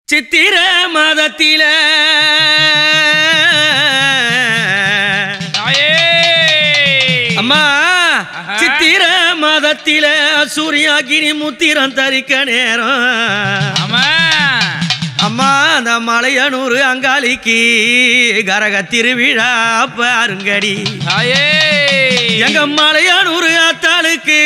சித்திர மாதத்தில தாயே அம்மா ஆஹா. சித்திர மாதத்தில சூர்யாகினி முத்திரம் தரிக்க நேரம் ஆமா அம்மா அந்த மலையனூர் அங்காளிக்கு கரக திருவிழா பாருங்கடி தாயே எங்க மலையனூர் ஆத்தாளுக்கு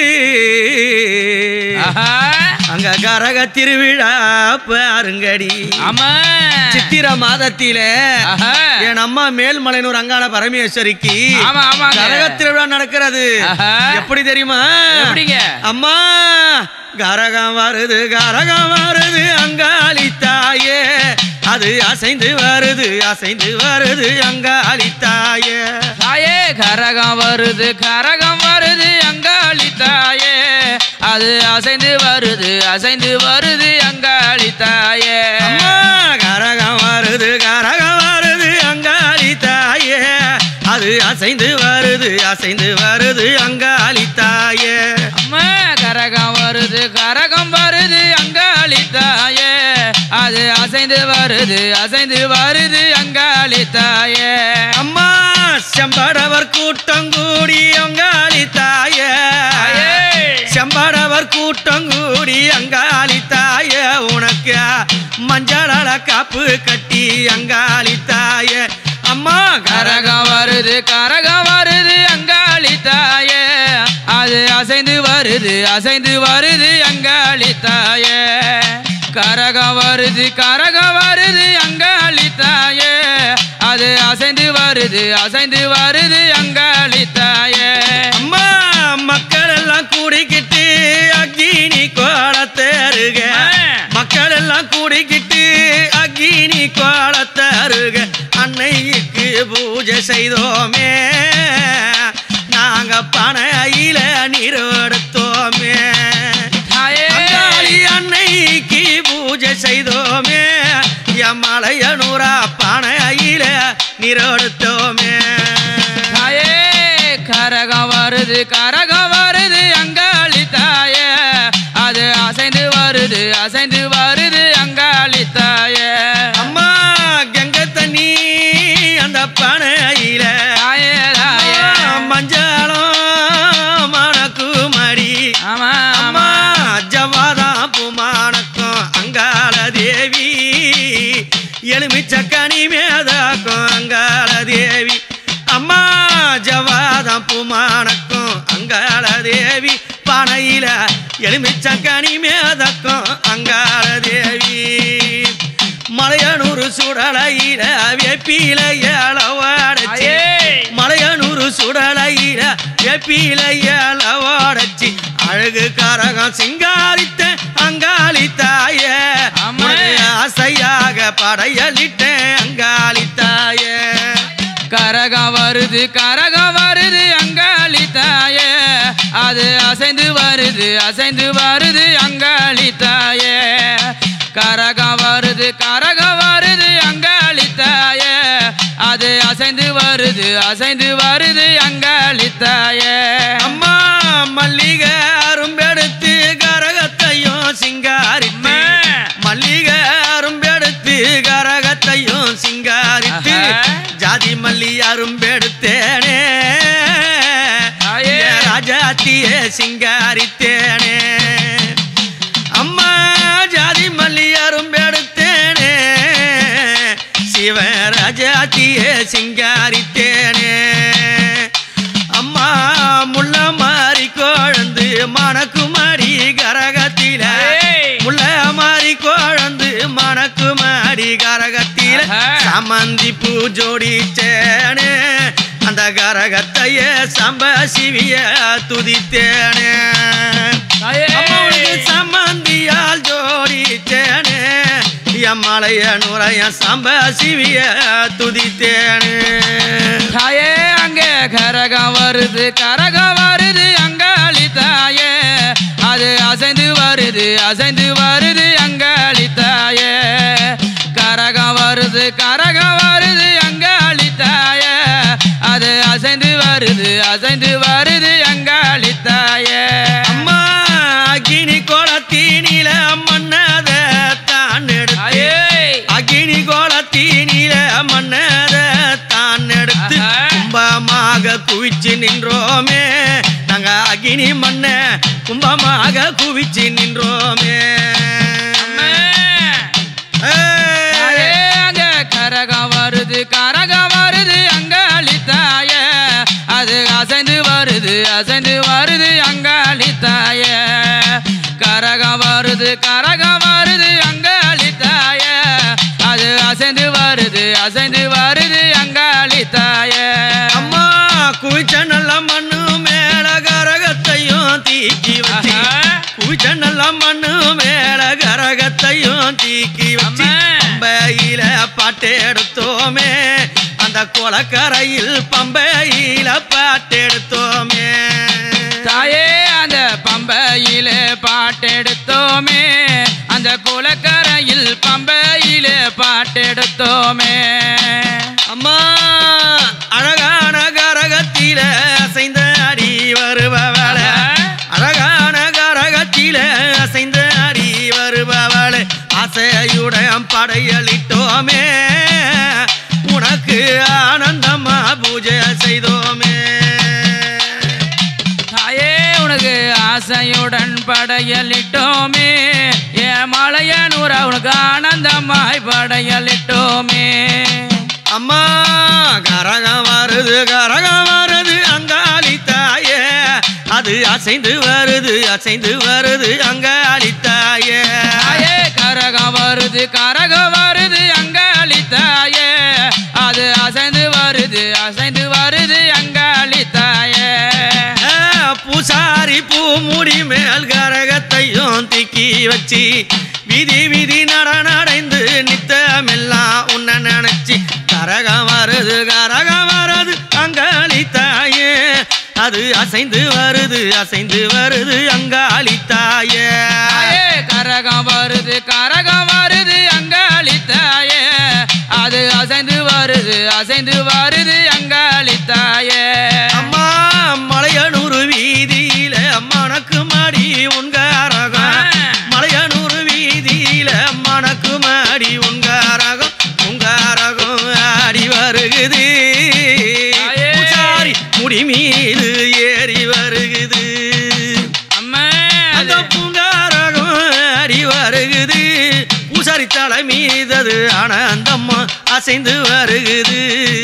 ஆஹா அங்க கரக திருவிழா பாருங்கடி ஆமா சித்திர மாதத்தில ஆஹா என் அம்மா மேல்மலையனூர் அங்காள பரமேஸ்வரிக்கு ஆமா ஆமாங்க கரக திருவிழா நடக்கிறது ஆஹா. எப்படி தெரியுமா எப்படிங்க அம்மா கரகம் வருது கரகம் வருது அங்காளி தாயே அது அசைந்து வருது அசைந்து வருது அங்காளி தாயே தாயே கரகம் வருது கரகம் வருது அங்காளி தாயே அது அசைந்து வருது அசைந்து வருது அங்காளி தாயே அம்மா கரகம் வருது கரகம் வருது அங்காளி தாயே அது அசைந்து வருது அசைந்து வருது அங்காளி தாயே அம்மா கரகம் வருது கரகம் வருது அங்காளி தாயே அது அசைந்து வருது அசைந்து வருது அங்காளி தாயே அம்மா செம்படவர் கூட்டம் கூடி அங்காளி தாயே தாயே. செம்படவர் கூட்டம் கூடி அங்காளி தாயே உனக்கு மஞ்சளால காப்பு கட்டி அங்காளி தாயே அம்மா கரக கரகம் வருது கரகம் வருது அங்காளி தாயே அது அசைந்து வருது அசைந்து வருது அங்காளி தாயே கரகம் வருது கரகம் வருது அங்காளி தாயே அது அசைந்து வருது அசைந்து வருது அங்காளி தாயே அம்மா மக்கள் எல்லாம் கூடிக்கிட்டு அக்னி கோலத்தருக மக்கள் எல்லாம் கூடிக்கிட்டு அக்னி கோலத்தருக அன்னைக்கு பூஜை செய்தோமே நாங்க பனையில நீரோடுத்தோமே தாயே அங்காளி அன்னைக்கு பூஜை செய்தோமே எம்மலையனூரா பனையில நீரோடுத்தோமே தாயே கரகம் வருது கரகம் வருது அங்காளி தாயே அது அசைந்து வருது அசைந்து வருது அங்காளி தாயே அம்மா கங்க தண்ணி அந்த பனையில தாயே தாயே மஞ்சளும் மணக்குமடி ஆமா அம்மா ஆமா ஜவாதா புமானக்கும் அங்காள தேவி எலுமிச்சக்கனி மேதாக்கும் அங்காள தேவி அம்மா ஜவாதம் புமானக்கும் அங்காள தேவி பனையில எலுமிச்சக்கனி மேதக்கும் அங்காள தேவி மலையனூறு சுடலையில வேப்பில ஏழவாடச்சி தாயே. மலையனூறு சுடலையில வேப்பில ஏழவாடச்சி அழகு கரகம் சிங்காரித்த அங்காளி தாய ஆமா. ஆசையாக படையலிட்ட அங்காளி தாய கரகம் வருது கரகம் வருது அங்காளி தாயே அது அசைந்து வருது அசைந்து வருது அங்காளி தாயே கரகம் வருது கரகம் வருது அங்காளி தாயே அது அசைந்து வருது அசைந்து வருது அங்காளி தாயே அம்மா மல்லிகை அரும்பெடுத்து கரகத்தையும் சிங்காரித்து அம்மா. மல்லிகை அரும்பெடுத்து கரகத்தையும் சிங்காரித்து ஆஹா. ஜாதி மல்லி அரும்பெடுத்தேனே தாயே. என் ராஜாத்தியே சிங்காரித்தேனே அம்மா ஜாதி மல்லி அரும்பெடுத்தேனே சிவராஜாத்தியே சிங்காரித்தேனே அம்மா முள்ள மாறி குழந்து மணக்குமாரி கரகத்தில ஏய். முள்ள மாறி குழந்து மணக்குமாரி கரகத்தில ஆஹா. சமந்தி பூ ஜோடிச்சேனே அந்த கரகத்தைய சம்ப சிவிய துதித்தேனே தாயே. அம்மாவுக்கு சம்மந்தியால் ஜோடிச்சேனே எம்மலைய நுரைய சம்ப சிவிய துதித்தேனே தாயே அங்கே கரகம் வருது கரகம் வருது அங்காளி தாயே அது அசைந்து வருது அசைந்து வருது அங்காளி தாயே கரகம் வருது கரகம் வருது அங்காளி தாயே அது அசைந்து வருது அசைந்து வருது அங்காளி தாயே அம்மா அக்கினி குளத்தீனில மன்னத தான் எடுத்து குவிச்சு நின்றோமே நாங்க அகினி மண்ண கும்பமாக குவிச்சு நின்றோமே தாயே ஏய்! அங்க கரகம் வருது கரகம் வருது அங்காளி தாய அது அசைந்து வருது அசைந்து வருது அங்காளி தாய கரகம் வருது கரகம் வருது அங்காளி தாய அது அசைந்து வருது அசைந்து வருது அங்காளி தாய அம்மா குவிச்ச நல்ல மண்ணு மேல கரகத்தையும் தீக்கி வச்சு ஆஹா. குவிச்ச நல்ல மண்ணு மேல கரகத்தையும் தீக்கி வச்சு அம்மா. பம்பையில பாட்டெடுத்தோமே அந்த குளக்கரையில் பம்பையில பாட்டெடுத்தோமே தாயே அந்த பம்பையிலே பாட்டெடுத்தோமே அந்த குளக்கரையில் பம்பையிலே பாட்டெடுத்தோமே அம்மா அழகான கரகத்தில அசைந்த அடி வருபவள அழகான கரகத்தில அசைந்த அடி வருபவள ஆசையுடன் படையலிட்டோமே உனக்கு ஆனந்தமா பூஜை செய்தோமே தாயே உனக்கு ஆசையுடன் படையலிட்டோமே ஏ மலையனூர உனக்கு ஆனந்தமாய் படையலிட்டோமே அம்மா கரகம் வருது கரகம் வருது அங்காளி தாயே அது அசைந்து வருது அசைந்து வருது அங்காளி தாயே தாயே கரகம் வருது கரகம் வருது அங்காளி தாயே அது அசைந்து வருது அசைந்து வருது அங்காளி தாயே ஆ, பூசாரி பூ முடி மேல் கரகத்தையும் திக்கி வச்சு விதி விதி நடனடைந்து நித்தமெல்லாம் உன்னை நினைச்சு கரகம் வருது கரகம் வருது அங்காளி தாயே அது அசைந்து வருது அசைந்து வருது அங்காளி தாயே தாயே கரகம் வருது கரகம் வருது அங்காளி தாயே அது அசைந்து வருது அசைந்து வருது அங்காளி தாயே அம்மா மலையனூர் வீதியில மணக்கு மாடி உன்காரகம் மலையனூர் வீதியில மணக்கு மாடி உன்காரகம் உன்காரகம் ஆடி வருகுது தாயே. பூசாரி முடி மீது ஏறி வருகுது அம்மா அந்த பூங்காரகம் ஆடி வருகுது பூசாரி தலை மீதது ஆனந்தம்மா அசைந்து வருகுது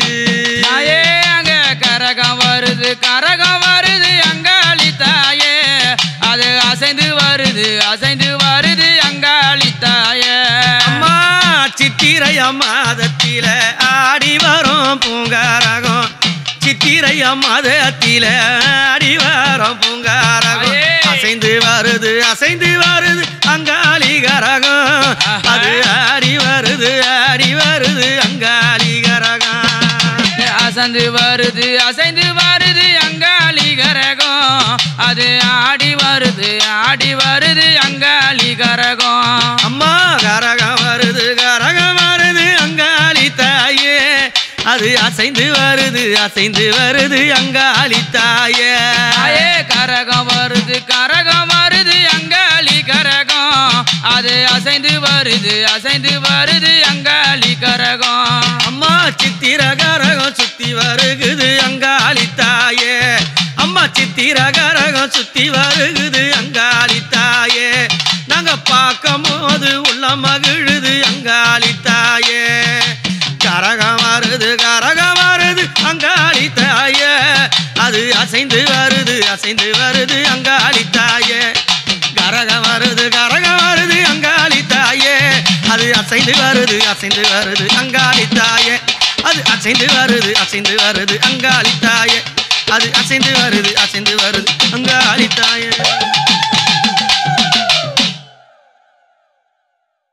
தாயே அங்க கரகம் வருது கரகம் வருது அங்காளி தாயே அது அசைந்து வருது அசைந்து வருது அங்காளி தாயே அம்மா சித்திரைய மாதத்தில ஆடி வரும் பூங்காரகம் சித்திரைய மாதத்தில ஆடி வரும் பூங்காரகம் ஐயே. அசைந்து வருது அசைந்து வருது அங்காளி கரகம் ஆஹா. அது ஆடி வருது ஆடி வருது அங்காளி கரகம் அசைந்து வருது அசைந்து வருது அங்காளி கரகம் அது ஆடி வருது ஆடி வருது அங்காளி கரகம் அம்மா கரகம் வருது கரகம் வருது அங்காளி தாயே அது அசைந்து வருது அசைந்து வருது அங்காளி தாயே தாயே கரகம் வருது கரகம் வருது அங்காளி கரகம் அது அசைந்து வருது அசைந்து வருது அங்காளி கரகம் அம்மா சித்திர கரகம் சுத்தி வருகுது அங்காளி தாயே அம்மா சித்திர கரகம் சுத்தி வருகுது அங்காளி தாயே நாங்க பார்க்கும் போது உள்ள மகிழுது அங்காளி தாயே கரகம் வருது கரகம் வருது அங்காளி தாயே அது அசைந்து வருது அசைந்து வருது அங்காளி தாயே கரகம் வருது கரகம் வருது அங்காளி தாயே அது அசைந்து வருது அசைந்து வருது அங்காளி தாயே அது அசைந்து வருது அசைந்து வருது அங்காளி தாயே அது அசைந்து வருது அசைந்து வருது அங்காளி தாயே